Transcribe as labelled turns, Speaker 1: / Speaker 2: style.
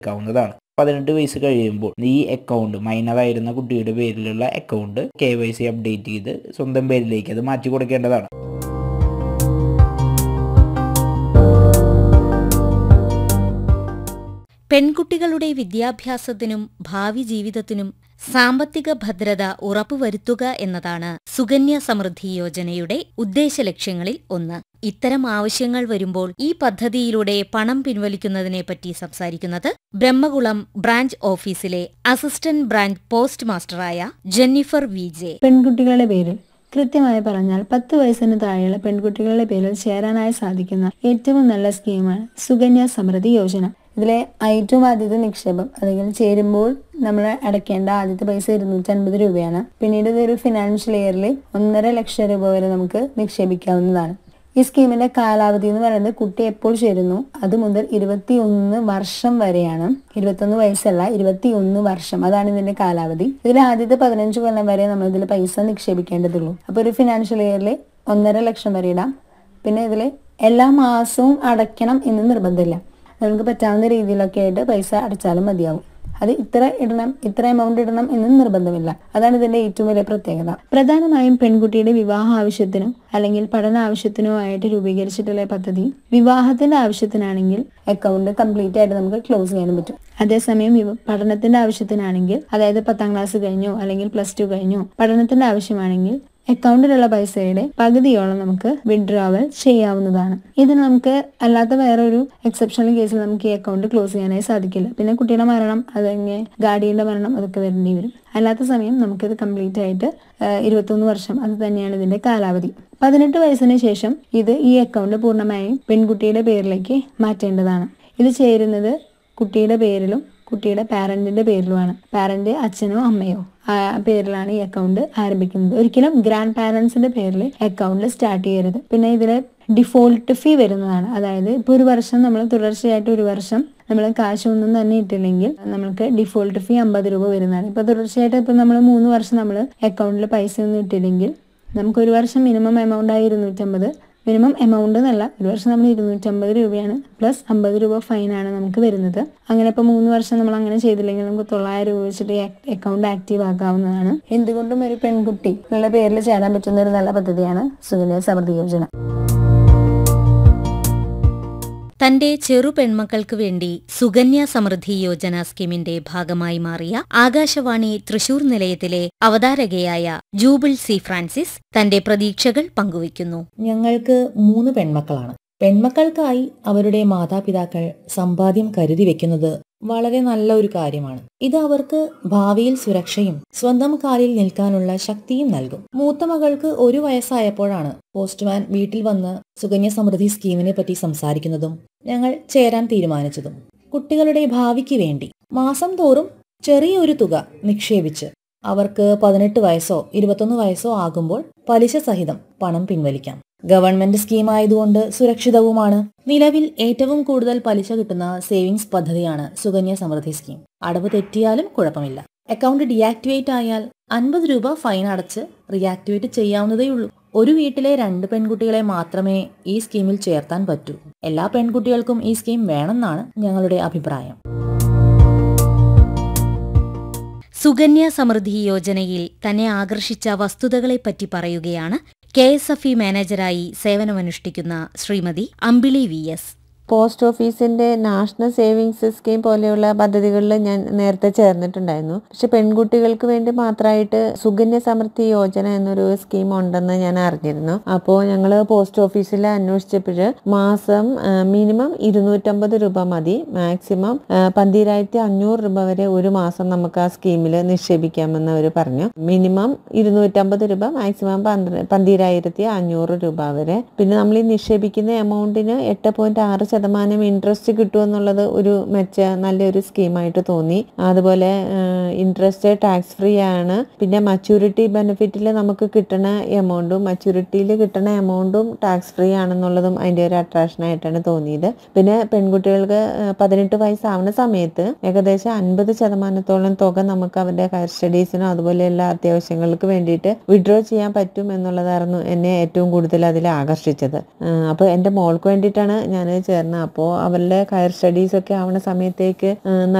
Speaker 1: എടുക്കാവുന്നതാണ് പതിനെട്ട് വയസ്സ് കഴിയുമ്പോൾ ഈ അക്കൗണ്ട് മൈനറായിരുന്ന കുട്ടിയുടെ പേരിലുള്ള account K Y C update ചെയ്ത് സ്വന്തം പേരിലേക്ക് അത് മാറ്റി കൊടുക്കേണ്ടതാണ്
Speaker 2: പെൺകുട്ടികളുടെ വിദ്യാഭ്യാസത്തിനും ഭാവി ജീവിതത്തിനും സാമ്പത്തിക ഭദ്രത ഉറപ്പുവരുത്തുക എന്നതാണ് സുകന്യ സമൃദ്ധി യോജനയുടെ ഉദ്ദേശലക്ഷ്യങ്ങളിൽ ഒന്ന് ഇത്തരം ആവശ്യങ്ങൾ വരുമ്പോൾ ഈ പദ്ധതിയിലൂടെ പണം പിൻവലിക്കുന്നതിനെപ്പറ്റി സംസാരിക്കുന്നത് ബ്രഹ്മകുളം ബ്രാഞ്ച് ഓഫീസിലെ അസിസ്റ്റന്റ് ബ്രാഞ്ച് പോസ്റ്റ് മാസ്റ്ററായ ജെന്നിഫർ വി ജെ
Speaker 3: പെൺകുട്ടികളുടെ പേരിൽ കൃത്യമായി പറഞ്ഞാൽ പത്ത് വയസ്സിന് താഴെയുള്ള പെൺകുട്ടികളുടെ പേരിൽ ചേരാനായി സാധിക്കുന്ന ഏറ്റവും നല്ല സ്കീമാണ് സുകന്യ സമൃദ്ധി യോജന ഇതിലെ ഏറ്റവും ആദ്യത്തെ നിക്ഷേപം അല്ലെങ്കിൽ ചേരുമ്പോൾ നമ്മൾ അടയ്ക്കേണ്ട ആദ്യത്തെ പൈസ ഇരുന്നൂറ്റി അൻപത് രൂപയാണ് പിന്നീട് ഇതൊരു ഫിനാൻഷ്യൽ ഇയറിൽ ഒന്നര ലക്ഷം രൂപ വരെ നമുക്ക് നിക്ഷേപിക്കാവുന്നതാണ് ഈ സ്കീമിന്റെ കാലാവധി എന്ന് പറയുന്നത് കുട്ടി എപ്പോൾ ചേരുന്നു അത് മുതൽ ഇരുപത്തി ഒന്ന് വർഷം വരെയാണ് ഇരുപത്തൊന്ന് വയസ്സല്ല ഇരുപത്തി ഒന്ന് വർഷം അതാണ് ഇതിന്റെ കാലാവധി ഇതിൽ ആദ്യത്തെ പതിനഞ്ച് കൊല്ലം വരെ നമ്മൾ ഇതിൽ പൈസ നിക്ഷേപിക്കേണ്ടതുള്ളൂ അപ്പോൾ ഒരു ഫിനാൻഷ്യൽ ഇയറിൽ ഒന്നര ലക്ഷം വരെ ഇടാം പിന്നെ ഇതിൽ എല്ലാ മാസവും അടയ്ക്കണം എന്ന് നിർബന്ധമില്ല നമുക്ക് പറ്റാവുന്ന രീതിയിലൊക്കെ ആയിട്ട് പൈസ അടച്ചാലും മതിയാവും അത് ഇത്ര ഇടണം ഇത്ര എമൗണ്ട് ഇടണം എന്ന് നിർബന്ധമില്ല അതാണ് ഇതിന്റെ ഏറ്റവും വലിയ പ്രത്യേകത പ്രധാനമായും പെൺകുട്ടിയുടെ വിവാഹ ആവശ്യത്തിനോ അല്ലെങ്കിൽ പഠന ആവശ്യത്തിനോ ആയിട്ട് രൂപീകരിച്ചിട്ടുള്ള പദ്ധതി വിവാഹത്തിന്റെ ആവശ്യത്തിനാണെങ്കിൽ അക്കൗണ്ട് കംപ്ലീറ്റ് ആയിട്ട് നമുക്ക് ക്ലോസ് ചെയ്യാനും പറ്റും അതേസമയം വിവ- പഠനത്തിന്റെ ആവശ്യത്തിനാണെങ്കിൽ അതായത് പത്താം ക്ലാസ് കഴിഞ്ഞോ അല്ലെങ്കിൽ പ്ലസ് ടു കഴിഞ്ഞോ പഠനത്തിന്റെ ആവശ്യമാണെങ്കിൽ അക്കൗണ്ടിലുള്ള പൈസയുടെ പകുതിയോളം നമുക്ക് വിഡ്രോവൽ ചെയ്യാവുന്നതാണ് ഇതിന് നമുക്ക് അല്ലാത്ത വേറെ ഒരു എക്സെപ്ഷണൽ കേസിൽ നമുക്ക് ഈ അക്കൗണ്ട് ക്ലോസ് ചെയ്യാനായി സാധിക്കില്ല പിന്നെ കുട്ടിയുടെ മരണം അതങ്ങനെ ഗാഡിയുടെ മരണം അതൊക്കെ വരേണ്ടി വരും അല്ലാത്ത സമയം നമുക്കിത് കംപ്ലീറ്റ് ആയിട്ട് ഇരുപത്തൊന്ന് വർഷം അത് തന്നെയാണ് ഇതിന്റെ കാലാവധി പതിനെട്ട് വയസ്സിന് ശേഷം ഇത് ഈ അക്കൗണ്ട് പൂർണ്ണമായും പെൺകുട്ടിയുടെ പേരിലേക്ക് മാറ്റേണ്ടതാണ് ഇത് ചേരുന്നത് കുട്ടിയുടെ പേരിലും കുട്ടിയുടെ പാരന്റിന്റെ പേരിലുമാണ് പാരന്റ് അച്ഛനോ അമ്മയോ ആ പേരിലാണ് ഈ അക്കൗണ്ട് ആരംഭിക്കുന്നത് ഒരിക്കലും ഗ്രാൻഡ് പാരന്റ്സിന്റെ പേരിൽ അക്കൗണ്ട് സ്റ്റാർട്ട് ചെയ്യരുത് പിന്നെ ഇതിൽ ഡിഫോൾട്ട് ഫീ വരുന്നതാണ് അതായത് ഇപ്പോൾ ഒരു വർഷം നമ്മൾ തുടർച്ചയായിട്ട് ഒരു വർഷം നമ്മൾ കാശൊന്നും തന്നെ ഇട്ടില്ലെങ്കിൽ നമുക്ക് ഡിഫോൾട്ട് ഫീ അമ്പത് രൂപ വരുന്നതാണ് ഇപ്പൊ തുടർച്ചയായിട്ട് ഇപ്പൊ നമ്മൾ മൂന്ന് വർഷം നമ്മൾ അക്കൗണ്ടിൽ പൈസ ഒന്നും ഇട്ടില്ലെങ്കിൽ നമുക്ക് ഒരു വർഷം മിനിമം എമൗണ്ട് ആയി ഇരുന്നൂറ്റമ്പത് മിനിമം എമൗണ്ട് എന്നല്ല ഒരു വർഷം നമ്മൾ ഇരുന്നൂറ്റമ്പത് രൂപയാണ് പ്ലസ് അമ്പത് രൂപ ഫൈനാണ് നമുക്ക് വരുന്നത് അങ്ങനെ ഇപ്പോൾ മൂന്ന് വർഷം നമ്മൾ അങ്ങനെ ചെയ്തില്ലെങ്കിൽ നമുക്ക് തൊള്ളായിരം രൂപ വെച്ചിട്ട് അക്കൗണ്ട് ആക്റ്റീവ് ആക്കാവുന്നതാണ് എന്തുകൊണ്ടും ഒരു പെൺകുട്ടി ഉള്ള പേരിൽ ചേരാൻ പറ്റുന്ന ഒരു നല്ല പദ്ധതിയാണ് സുകന്യ സമൃദ്ധി യോജന
Speaker 2: തന്റെ ചെറു പെൺമക്കൾക്ക് വേണ്ടി സുകന്യ സമൃദ്ധി യോജന സ്കീമിന്റെ ഭാഗമായി മാറിയ ആകാശവാണി തൃശൂർ നിലയത്തിലെ അവതാരകയായ ജൂബിൾ സി ഫ്രാൻസിസ് തന്റെ പ്രതീക്ഷകൾ പങ്കുവയ്ക്കുന്നു
Speaker 4: ഞങ്ങൾക്ക് മൂന്ന് പെൺമക്കളാണ് പെൺമക്കൾക്കായി അവരുടെ മാതാപിതാക്കൾ സമ്പാദ്യം കരുതി വെക്കുന്നത് വളരെ നല്ല ഒരു കാര്യമാണ് ഇത് അവർക്ക് ഭാവിയിൽ സുരക്ഷയും സ്വന്തം കാലിൽ നിൽക്കാനുള്ള ശക്തിയും നൽകും മൂത്ത മകൾക്ക് ഒരു വയസ്സായപ്പോഴാണ് പോസ്റ്റ്മാൻ വീട്ടിൽ വന്ന് സുകന്യ സമൃദ്ധി സ്കീമിനെ പറ്റി സംസാരിക്കുന്നതും ഞങ്ങൾ ചേരാൻ തീരുമാനിച്ചതും കുട്ടികളുടെ ഭാവിക്ക് വേണ്ടി മാസം തോറും ചെറിയൊരു തുക നിക്ഷേപിച്ച് അവർക്ക് പതിനെട്ട് വയസ്സോ ഇരുപത്തൊന്ന് വയസ്സോ ആകുമ്പോൾ പലിശ സഹിതം പണം പിൻവലിക്കാം ഗവൺമെന്റ് സ്കീം ആയതുകൊണ്ട് സുരക്ഷിതവുമാണ് നിലവിൽ ഏറ്റവും കൂടുതൽ പലിശ കിട്ടുന്ന സേവിങ്സ് പദ്ധതിയാണ് സുകന്യ സമൃദ്ധി സ്കീം അടവ് തെറ്റിയാലും കുഴപ്പമില്ല അക്കൗണ്ട് ഡീആക്ടിവേറ്റ് ആയാൽ അൻപത് രൂപ ഫൈൻ അടച്ച് റീആക്ടിവേറ്റ് ചെയ്യാവുന്നതേയുള്ളൂ ഒരു വീട്ടിലെ രണ്ട് പെൺകുട്ടികളെ മാത്രമേ ഈ സ്കീമിൽ ചേർത്താൻ പറ്റൂ എല്ലാ പെൺകുട്ടികൾക്കും ഈ സ്കീം വേണമെന്നാണ് ഞങ്ങളുടെ അഭിപ്രായം
Speaker 2: സുകന്യ സമൃദ്ധി യോജനയിൽ തന്നെ ആകർഷിച്ച വസ്തുതകളെപ്പറ്റി പറയുകയാണ് കെ എസ് എഫ് ഇ മാനേജരായി സേവനമനുഷ്ഠിക്കുന്ന Shrimati Ambili V S
Speaker 5: post ഓഫീസിന്റെ നാഷണൽ സേവിങ്സ് സ്കീം പോലെയുള്ള പദ്ധതികളിൽ ഞാൻ നേരത്തെ ചേർന്നിട്ടുണ്ടായിരുന്നു പക്ഷെ പെൺകുട്ടികൾക്ക് വേണ്ടി മാത്രമായിട്ട് സുകന്യ സമൃദ്ധി യോജന എന്നൊരു സ്കീം ഉണ്ടെന്ന് ഞാൻ അറിഞ്ഞിരുന്നു അപ്പോൾ ഞങ്ങൾ പോസ്റ്റ് ഓഫീസിൽ അന്വേഷിച്ചപ്പോൾ മാസം മിനിമം ഇരുന്നൂറ്റമ്പത് രൂപ മതി മാക്സിമം പന്തിരായിരത്തി അഞ്ഞൂറ് രൂപ വരെ ഒരു മാസം നമുക്ക് ആ സ്കീമിൽ നിക്ഷേപിക്കാമെന്ന് അവർ പറഞ്ഞു മിനിമം ഇരുന്നൂറ്റമ്പത് രൂപ മാക്സിമം പന്ത്ര പന്തിരായിരത്തി അഞ്ഞൂറ് രൂപ വരെ പിന്നെ നമ്മൾ ഈ നിക്ഷേപിക്കുന്ന എമൗണ്ടിന് എട്ട് പോയിന്റ് ആറ് ശതമാനം ഇൻട്രസ്റ്റ് കിട്ടുമെന്നുള്ളത് ഒരു മെച്ച നല്ലൊരു സ്കീമായിട്ട് തോന്നി അതുപോലെ ഇൻട്രസ്റ്റ് ടാക്സ് ഫ്രീ ആണ് പിന്നെ മച്യൂരിറ്റി ബെനിഫിറ്റിൽ നമുക്ക് കിട്ടുന്ന എമൗണ്ടും മച്യൂരിറ്റിയിൽ കിട്ടുന്ന എമൗണ്ടും ടാക്സ് ഫ്രീ ആണെന്നുള്ളതും അതിൻ്റെ ഒരു അട്രാക്ഷൻ ആയിട്ടാണ് തോന്നിയത് പിന്നെ പെൺകുട്ടികൾക്ക് ഏഹ്, പതിനെട്ട് വയസ്സാവുന്ന സമയത്ത് ഏകദേശം അൻപത് ശതമാനത്തോളം തുക നമുക്ക് അവരുടെ ഹയർ സ്റ്റഡീസിനോ അതുപോലെ എല്ലാ അത്യാവശ്യങ്ങൾക്ക് വേണ്ടിയിട്ട് വിഡ്രോ ചെയ്യാൻ പറ്റും എന്നുള്ളതായിരുന്നു എന്നെ ഏറ്റവും കൂടുതൽ അതിൽ ആകർഷിച്ചത് അപ്പോൾ എൻ്റെ മോൾക്ക് വേണ്ടിയിട്ടാണ് ഞാൻ ചേർന്നത് ഉണ്ടായിരുന്നു അപ്പോൾ അവരുടെ ഹയർ സ്റ്റഡീസ് ഒക്കെ ആവുന്ന സമയത്തേക്ക്